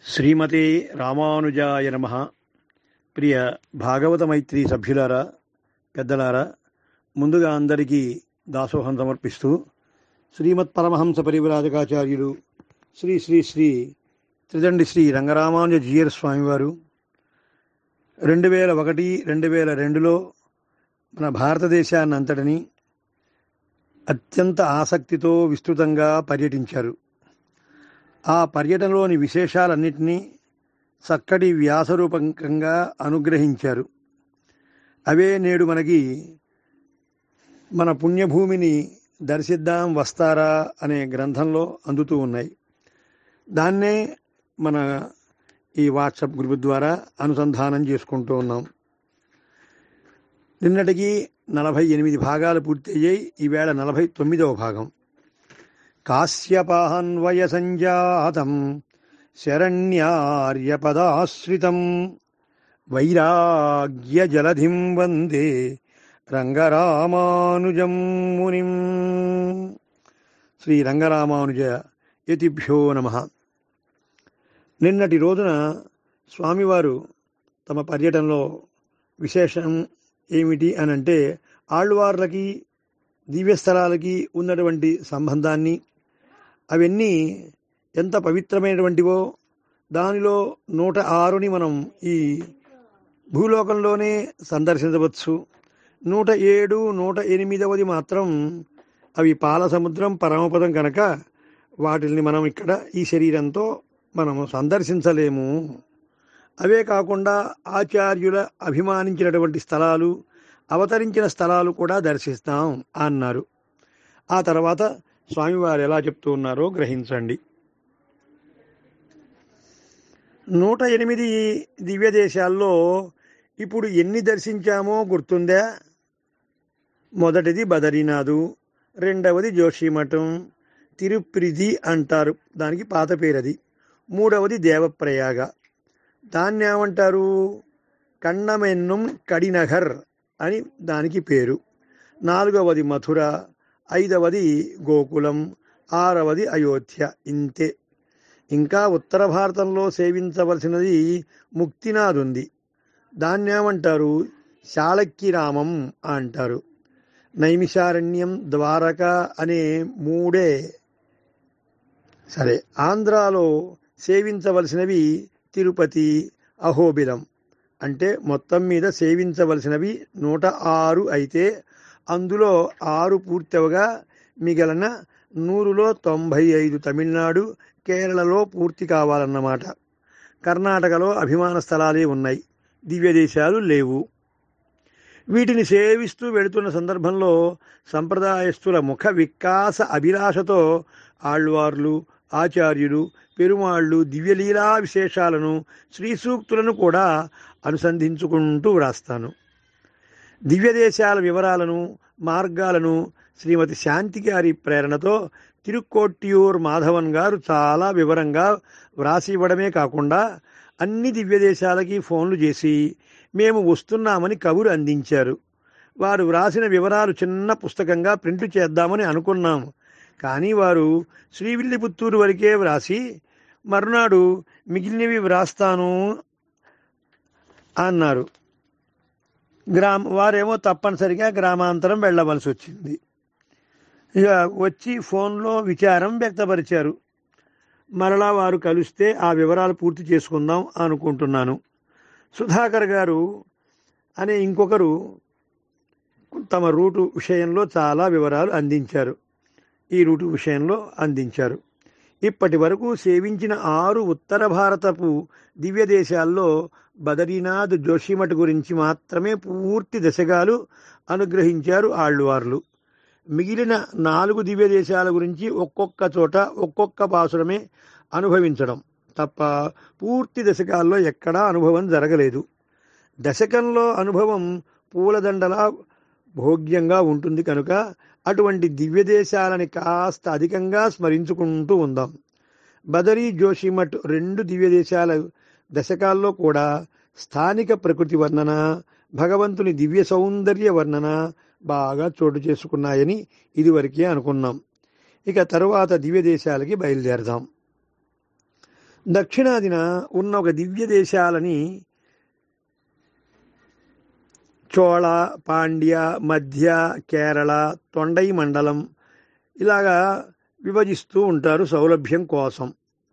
శ్రీమతే రామానుజాయ నమ ప్రియ భాగవత మైత్రి సభ్యులారా పెద్దలారా ముందుగా అందరికీ దాసోహం సమర్పిస్తూ శ్రీమత్ పరమహంస పరివిరాజకాచార్యులు శ్రీ శ్రీ శ్రీ త్రిదండి శ్రీ రంగరామానుజ జీయర్ స్వామివారు రెండు వేల ఒకటి రెండు వేల రెండులో మన భారతదేశాన్ని అంతటిని అత్యంత ఆసక్తితో విస్తృతంగా పర్యటించారు ఆ పర్యటనలోని విశేషాలన్నింటినీ చక్కటి వ్యాసరూపకంగా అనుగ్రహించారు అవే నేడు మనకి మన పుణ్యభూమిని దర్శిద్దాం వస్తారా అనే గ్రంథంలో అందుతూ ఉన్నాయి దాన్నే మన ఈ వాట్సాప్ గ్రూప్ ద్వారా అనుసంధానం చేసుకుంటూ ఉన్నాం నిన్నటికి నలభై ఎనిమిది భాగాలు పూర్తయ్యాయి ఈవేళ నలభై తొమ్మిదవ భాగం కాశ్యపాన్వయ సంజాతం శరణ్యార్యపదాశ్రితం వైరాగ్య జలధిం వందే రంగరామానుజం మునిం శ్రీ రంగరామానుజ యతిభ్యో నమ నిన్నటి రోజున స్వామివారు తమ పర్యటనలో విశేషం ఏమిటి అని అంటే ఆళ్వార్లకి దివ్యస్థలాలకి ఉన్నటువంటి సంబంధాన్ని అవన్నీ ఎంత పవిత్రమైనటువంటివో దానిలో నూట ఆరుని మనం ఈ భూలోకంలోనే సందర్శించవచ్చు నూట ఏడు నూట ఎనిమిదవది మాత్రం అవి పాల సముద్రం పరమపదం కనుక వాటిని మనం ఇక్కడ ఈ శరీరంతో మనము సందర్శించలేము అవే కాకుండా ఆచార్యుల అభిమానించినటువంటి స్థలాలు అవతరించిన స్థలాలు కూడా దర్శిస్తాం అన్నారు ఆ తర్వాత స్వామివారు ఎలా చెప్తూ ఉన్నారో గ్రహించండి నూట ఎనిమిది దివ్య దేశాల్లో ఇప్పుడు ఎన్ని దర్శించామో గుర్తుందా మొదటిది బదరీనాథు రెండవది జోషిమఠం తిరుప్రిది అంటారు దానికి పాత పేరది మూడవది దేవప్రయాగ దాన్ని ఏమంటారు కన్నమెన్నుం కడినగర్ అని దానికి పేరు నాలుగవది మథుర ఐదవది గోకులం ఆరవది అయోధ్య ఇంతే ఇంకా ఉత్తర భారతంలో సేవించవలసినది ముక్తినాథ్ ఉంది దాన్ని ఏమంటారు శాళక్యరామం అంటారు నైమిషారణ్యం ద్వారక అనే మూడే సరే ఆంధ్రాలో సేవించవలసినవి తిరుపతి అహోబిలం అంటే మొత్తం మీద సేవించవలసినవి నూట ఆరు అయితే అందులో ఆరు పూర్తవగా మిగిలిన నూరులో తొంభై ఐదు తమిళనాడు కేరళలో పూర్తి కావాలన్నమాట కర్ణాటకలో అభిమాన స్థలాలే ఉన్నాయి దివ్య దేశాలు లేవు వీటిని సేవిస్తూ వెళుతున్న సందర్భంలో సంప్రదాయస్తుల ముఖ వికాస అభిలాషతో ఆళ్వార్లు ఆచార్యులు పెరుమాళ్ళు దివ్యలీలా విశేషాలను శ్రీ సూక్తులను కూడా అనుసంధించుకుంటూ వ్రాస్తాను దివ్యదేశాల వివరాలను మార్గాలను శ్రీమతి శాంతి గారి ప్రేరణతో తిరుక్కోట్టియూర్ మాధవన్ గారు చాలా వివరంగా వ్రాసి ఇవ్వడమే కాకుండా అన్ని దివ్యదేశాలకి ఫోన్లు చేసి మేము వస్తున్నామని కబురు అందించారు వారు వ్రాసిన వివరాలు చిన్న పుస్తకంగా ప్రింట్ చేద్దామని అనుకున్నాము కానీ వారు శ్రీవిల్లిపుత్తూరు వరకే వ్రాసి మరునాడు మిగిలినవి వ్రాస్తాను అన్నారు గ్రామ వారేమో తప్పనిసరిగా గ్రామాంతరం వెళ్ళవలసి వచ్చింది ఇక వచ్చి ఫోన్లో విచారం వ్యక్తపరిచారు మరలా వారు కలిస్తే ఆ వివరాలు పూర్తి చేసుకుందాం అనుకుంటున్నాను సుధాకర్ గారు అనే ఇంకొకరు తమ రూటు విషయంలో చాలా వివరాలు అందించారు ఈ రూటు విషయంలో అందించారు ఇప్పటి వరకు సేవించిన ఆరు ఉత్తర భారతపు దివ్య దేశాల్లో బదరీనాథ్ జోషిమఠ్ గురించి మాత్రమే పూర్తి దశగాలు అనుగ్రహించారు ఆళ్వార్లు మిగిలిన నాలుగు దివ్య దేశాల గురించి ఒక్కొక్క చోట ఒక్కొక్క పాసురమే అనుభవించడం తప్ప పూర్తి దశకాల్లో ఎక్కడా అనుభవం జరగలేదు దశకంలో అనుభవం పూలదండలా భోగ్యంగా ఉంటుంది కనుక అటువంటి దివ్య దేశాలని కాస్త అధికంగా స్మరించుకుంటూ ఉందాం బదరీ జోషిమఠ్ రెండు దివ్య దేశాల దశకాల్లో కూడా స్థానిక ప్రకృతి వర్ణన భగవంతుని దివ్య సౌందర్య వర్ణన బాగా చోటు చేసుకున్నాయని ఇదివరకే అనుకున్నాం ఇక తరువాత దివ్య దేశాలకి బయలుదేరదాం దక్షిణాదిన ఉన్న ఒక దివ్య దేశాలని చోళ పాండ్య మధ్య కేరళ తొండై మండలం ఇలాగా విభజిస్తూ ఉంటారు సౌలభ్యం కోసం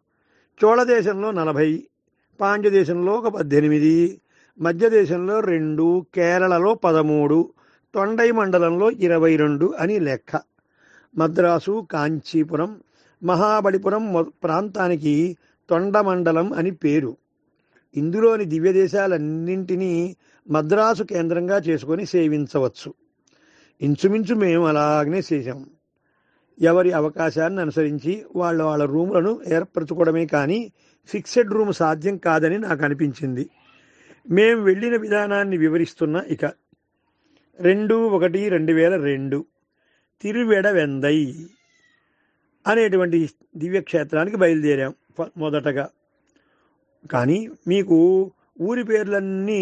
చోళ దేశంలో నలభై పాండ్య దేశంలో ఒక పద్దెనిమిది మధ్య దేశంలో రెండు కేరళలో పదమూడు తొండై మండలంలో ఇరవై రెండు అని లెక్క మద్రాసు కాంచీపురం మహాబలిపురం మొ- ప్రాంతానికి తొండమండలం అని పేరు ఇందులోని దివ్య దేశాలన్నింటినీ మద్రాసు కేంద్రంగా చేసుకొని సేవించవచ్చు ఇంచుమించు మేము అలాగనే చేశాం ఎవరి అవకాశాన్ని అనుసరించి వాళ్ళ వాళ్ళ రూములను ఏర్పరచుకోవడమే కానీ ఫిక్సెడ్ రూమ్ సాధ్యం కాదని నాకు అనిపించింది మేం వెళ్ళిన విధానాన్ని వివరిస్తున్న ఇక రెండు ఒకటి రెండు వేల రెండు తిరువెడ వెందై అనేటువంటి దివ్యక్షేత్రానికి బయలుదేరాం ఫ- మొదటగా కానీ మీకు ఊరి పేర్లన్నీ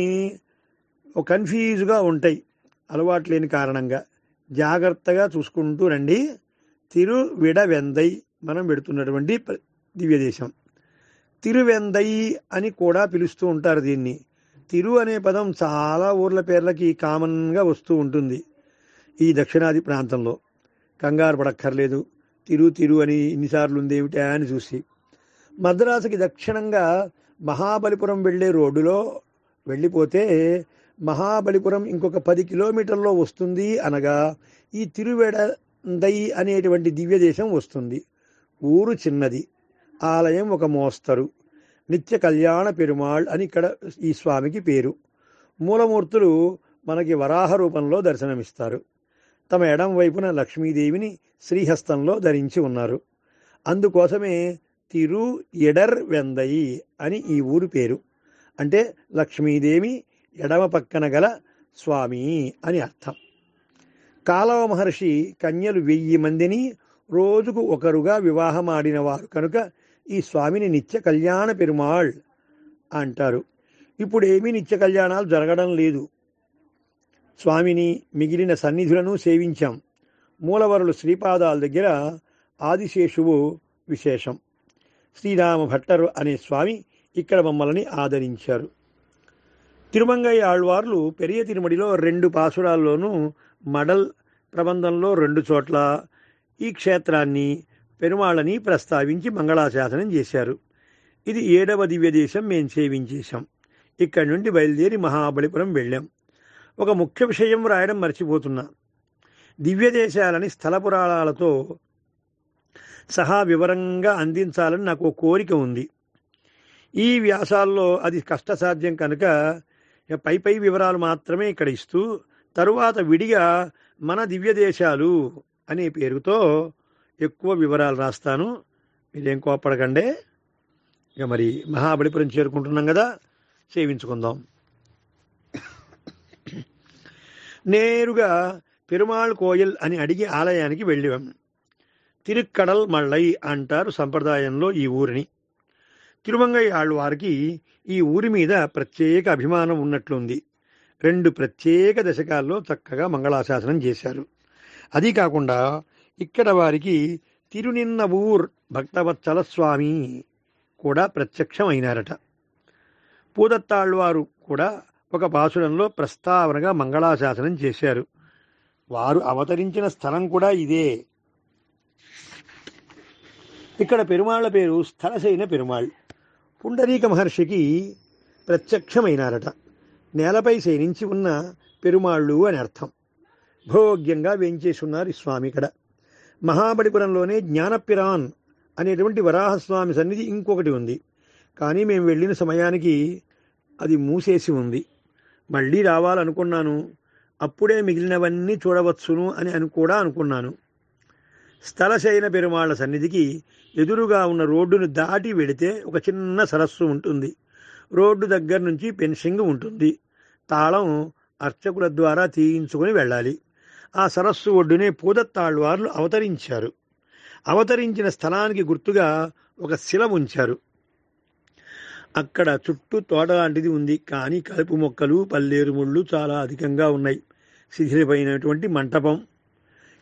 ఒక కన్ఫ్యూజ్గా ఉంటాయి అలవాటు లేని కారణంగా జాగ్రత్తగా చూసుకుంటూ రండి తిరువిడవెందై మనం పెడుతున్నటువంటి ప్ర- దివ్యదేశం తిరువెందై అని కూడా పిలుస్తూ ఉంటారు దీన్ని తిరు అనే పదం చాలా ఊర్ల పేర్లకి కామన్గా వస్తూ ఉంటుంది ఈ దక్షిణాది ప్రాంతంలో కంగారు పడక్కర్లేదు తిరు తిరు అని ఇన్నిసార్లు ఉంది ఏమిటా అని చూసి మద్రాసుకి దక్షిణంగా మహాబలిపురం వెళ్ళే రోడ్డులో వెళ్ళిపోతే మహాబలిపురం ఇంకొక పది కిలోమీటర్లో వస్తుంది అనగా ఈ తిరువెడందై అనేటువంటి దివ్య దేశం వస్తుంది ఊరు చిన్నది ఆలయం ఒక మోస్తరు నిత్య కళ్యాణ పెరుమాళ్ అని ఇక్కడ ఈ స్వామికి పేరు మూలమూర్తులు మనకి వరాహ రూపంలో దర్శనమిస్తారు తమ ఎడం వైపున లక్ష్మీదేవిని శ్రీహస్తంలో ధరించి ఉన్నారు అందుకోసమే తిరు ఎడర్ వెందయి అని ఈ ఊరు పేరు అంటే లక్ష్మీదేవి ఎడమ పక్కన గల స్వామి అని అర్థం కాలవ మహర్షి కన్యలు వెయ్యి మందిని రోజుకు ఒకరుగా వివాహమాడిన వారు కనుక ఈ స్వామిని నిత్య కళ్యాణ పెరుమాళ్ అంటారు ఇప్పుడు ఏమీ నిత్య కళ్యాణాలు జరగడం లేదు స్వామిని మిగిలిన సన్నిధులను సేవించాం మూలవరులు శ్రీపాదాల దగ్గర ఆదిశేషువు విశేషం శ్రీరామ భట్టరు అనే స్వామి ఇక్కడ మమ్మల్ని ఆదరించారు తిరుమంగయ్య ఆళ్వార్లు పెరియ తిరుమడిలో రెండు పాసురాల్లోనూ మడల్ ప్రబంధంలో రెండు చోట్ల ఈ క్షేత్రాన్ని పెరుమాళ్ళని ప్రస్తావించి మంగళాశాసనం చేశారు ఇది ఏడవ దివ్య దేశం మేము సేవించేశాం ఇక్కడి నుండి బయలుదేరి మహాబలిపురం వెళ్ళాం ఒక ముఖ్య విషయం రాయడం మర్చిపోతున్నా దివ్య దేశాలని స్థల పురాణాలతో సహా వివరంగా అందించాలని నాకు ఒక కోరిక ఉంది ఈ వ్యాసాల్లో అది కష్టసాధ్యం కనుక ఇక పై పై వివరాలు మాత్రమే ఇక్కడ ఇస్తూ తరువాత విడిగా మన దివ్య దేశాలు అనే పేరుతో ఎక్కువ వివరాలు రాస్తాను మీరేం కోపడకండే ఇక మరి మహాబలిపురం చేరుకుంటున్నాం కదా సేవించుకుందాం నేరుగా పెరుమాళ్ కోయల్ అని అడిగి ఆలయానికి వెళ్ళాం తిరుక్కడల్ మళ్ళై అంటారు సంప్రదాయంలో ఈ ఊరిని తిరుమంగయ్య ఆళ్వారికి ఈ ఊరి మీద ప్రత్యేక అభిమానం ఉన్నట్లుంది రెండు ప్రత్యేక దశకాల్లో చక్కగా మంగళాశాసనం చేశారు అది కాకుండా ఇక్కడ వారికి తిరునిన్నవూర్ భక్తవత్సల స్వామి కూడా ప్రత్యక్షమైనారట పూదత్తాళ్వారు కూడా ఒక పాసురంలో ప్రస్తావనగా మంగళాశాసనం చేశారు వారు అవతరించిన స్థలం కూడా ఇదే ఇక్కడ పెరుమాళ్ల పేరు స్థలసైన పెరుమాళ్ పుండరీక మహర్షికి ప్రత్యక్షమైనారట నేలపై శయనించి ఉన్న పెరుమాళ్ళు అని అర్థం భోగ్యంగా వేంచేసున్నారు ఈ స్వామి ఇక్కడ మహాబలిపురంలోనే జ్ఞానపిరాన్ అనేటువంటి వరాహస్వామి సన్నిధి ఇంకొకటి ఉంది కానీ మేము వెళ్ళిన సమయానికి అది మూసేసి ఉంది మళ్ళీ రావాలనుకున్నాను అప్పుడే మిగిలినవన్నీ చూడవచ్చును అని అని కూడా అనుకున్నాను స్థలశైన పెరుమాళ్ల సన్నిధికి ఎదురుగా ఉన్న రోడ్డును దాటి వెడితే ఒక చిన్న సరస్సు ఉంటుంది రోడ్డు దగ్గర నుంచి పెన్షింగ్ ఉంటుంది తాళం అర్చకుల ద్వారా తీయించుకొని వెళ్ళాలి ఆ సరస్సు ఒడ్డునే పూదత్తాళ్వార్లు అవతరించారు అవతరించిన స్థలానికి గుర్తుగా ఒక శిల ఉంచారు అక్కడ చుట్టూ తోట లాంటిది ఉంది కానీ కలుపు మొక్కలు పల్లేరు ముళ్ళు చాలా అధికంగా ఉన్నాయి శిథిలమైనటువంటి మంటపం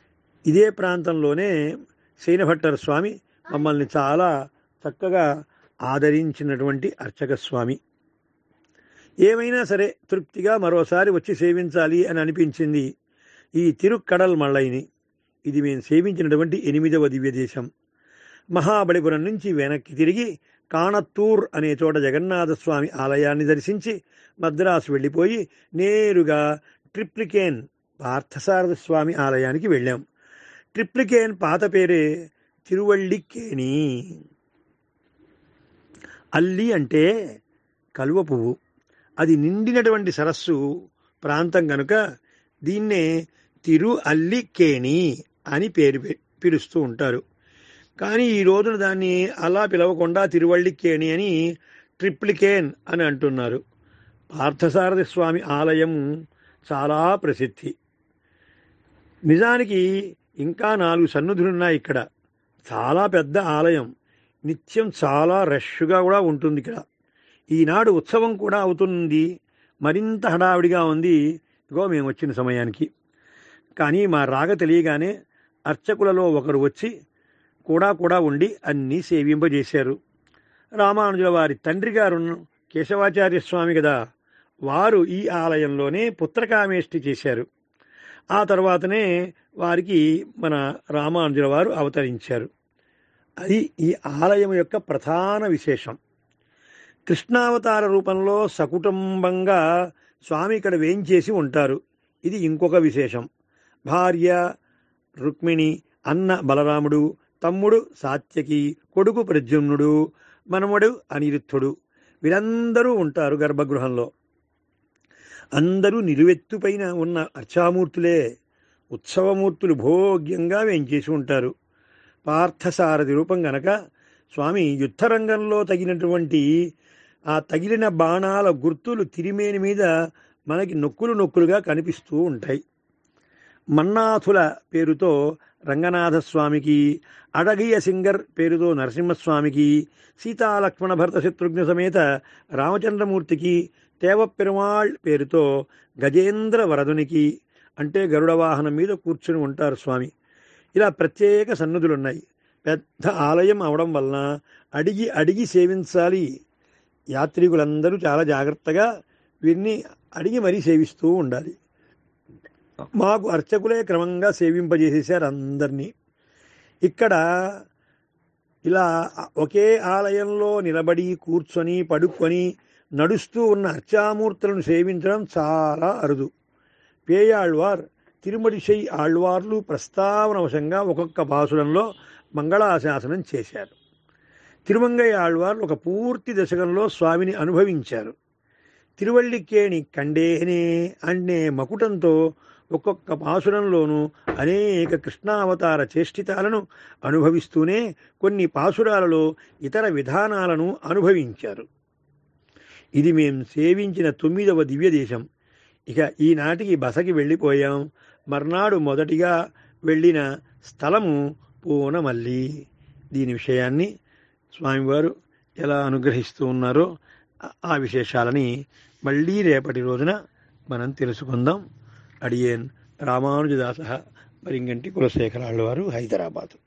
ఇదే ప్రాంతంలోనే శైనభట్టర్ స్వామి మమ్మల్ని చాలా చక్కగా ఆదరించినటువంటి అర్చక స్వామి ఏమైనా సరే తృప్తిగా మరోసారి వచ్చి సేవించాలి అని అనిపించింది ఈ తిరుక్కడల్ మళ్ళైని ఇది మేము సేవించినటువంటి ఎనిమిదవ దివ్య దేశం మహాబలిపురం నుంచి వెనక్కి తిరిగి కాణత్తూర్ అనే చోట జగన్నాథస్వామి ఆలయాన్ని దర్శించి మద్రాసు వెళ్ళిపోయి నేరుగా ట్రిప్లికేన్ పార్థసారథ స్వామి ఆలయానికి వెళ్ళాం ట్రిప్లికేన్ పాత పేరే తిరువళ్ళికేణి అల్లి అంటే కలువ పువ్వు అది నిండినటువంటి సరస్సు ప్రాంతం కనుక దీన్నే తిరు అల్లికేణి అని పేరు పె- పిలుస్తూ ఉంటారు కానీ ఈ రోజున దాన్ని అలా పిలవకుండా తిరువళ్ళికేణి అని ట్రిప్లికేన్ అని అంటున్నారు పార్థసారథి స్వామి ఆలయం చాలా ప్రసిద్ధి నిజానికి ఇంకా నాలుగు సన్నిధులున్నాయి ఇక్కడ చాలా పెద్ద ఆలయం నిత్యం చాలా రష్గా కూడా ఉంటుంది ఇక్కడ ఈనాడు ఉత్సవం కూడా అవుతుంది మరింత హడావిడిగా ఉంది ఇగో మేము వచ్చిన సమయానికి కానీ మా రాగ తెలియగానే అర్చకులలో ఒకరు వచ్చి కూడా కూడా ఉండి అన్నీ సేవింపజేశారు రామానుజుల వారి తండ్రి గారు కేశవాచార్య స్వామి కదా వారు ఈ ఆలయంలోనే పుత్రకామేష్టి చేశారు ఆ తర్వాతనే వారికి మన రామానుజుల వారు అవతరించారు అది ఈ ఆలయం యొక్క ప్రధాన విశేషం కృష్ణావతార రూపంలో సకుటుంబంగా స్వామి ఇక్కడ వేంచేసి ఉంటారు ఇది ఇంకొక విశేషం భార్య రుక్మిణి అన్న బలరాముడు తమ్ముడు సాత్యకి కొడుకు ప్రద్యుమ్నుడు మనమడు అనిరుద్ధుడు వీరందరూ ఉంటారు గర్భగృహంలో అందరూ నిలువెత్తుపైన ఉన్న అర్చామూర్తులే ఉత్సవమూర్తులు భోగ్యంగా వేంచేసి ఉంటారు పార్థసారథి రూపం గనక స్వామి యుద్ధరంగంలో తగినటువంటి ఆ తగిలిన బాణాల గుర్తులు తిరిమేని మీద మనకి నొక్కులు నొక్కులుగా కనిపిస్తూ ఉంటాయి మన్నాథుల పేరుతో రంగనాథ స్వామికి అడగియ సింగర్ పేరుతో నరసింహస్వామికి సీతాలక్ష్మణ భరత శత్రుఘ్న సమేత రామచంద్రమూర్తికి తేవపెరుమాళ్ పేరుతో గజేంద్ర వరదునికి అంటే గరుడ వాహనం మీద కూర్చుని ఉంటారు స్వామి ఇలా ప్రత్యేక సన్నిధులున్నాయి పెద్ద ఆలయం అవడం వలన అడిగి అడిగి సేవించాలి యాత్రికులందరూ చాలా జాగ్రత్తగా వీరిని అడిగి మరీ సేవిస్తూ ఉండాలి మాకు అర్చకులే క్రమంగా సేవింపజేసేశారు అందరినీ ఇక్కడ ఇలా ఒకే ఆలయంలో నిలబడి కూర్చొని పడుకొని నడుస్తూ ఉన్న అర్చామూర్తులను సేవించడం చాలా అరుదు పేయాళ్వార్ తిరుమడిశై ఆళ్వార్లు ప్రస్తావనవశంగా ఒక్కొక్క భాసురంలో మంగళాశాసనం చేశారు తిరుమంగయ్య ఆళ్వార్లు ఒక పూర్తి దశకంలో స్వామిని అనుభవించారు తిరువళ్ళికేణి కండేనే అనే మకుటంతో ఒక్కొక్క పాసురంలోనూ అనేక కృష్ణావతార చేష్టితాలను అనుభవిస్తూనే కొన్ని పాసురాలలో ఇతర విధానాలను అనుభవించారు ఇది మేం సేవించిన తొమ్మిదవ దివ్య దేశం ఇక ఈనాటికి బసకి వెళ్ళిపోయాం మర్నాడు మొదటిగా వెళ్ళిన స్థలము పూనమల్లి దీని విషయాన్ని స్వామివారు ఎలా అనుగ్రహిస్తూ ఉన్నారో ఆ- ఆ విశేషాలని మళ్ళీ రేపటి రోజున మనం తెలుసుకుందాం అడియేన్ రామానుజదాస మరింగంటి కులశేఖరాళ్ళ వారు హైదరాబాదు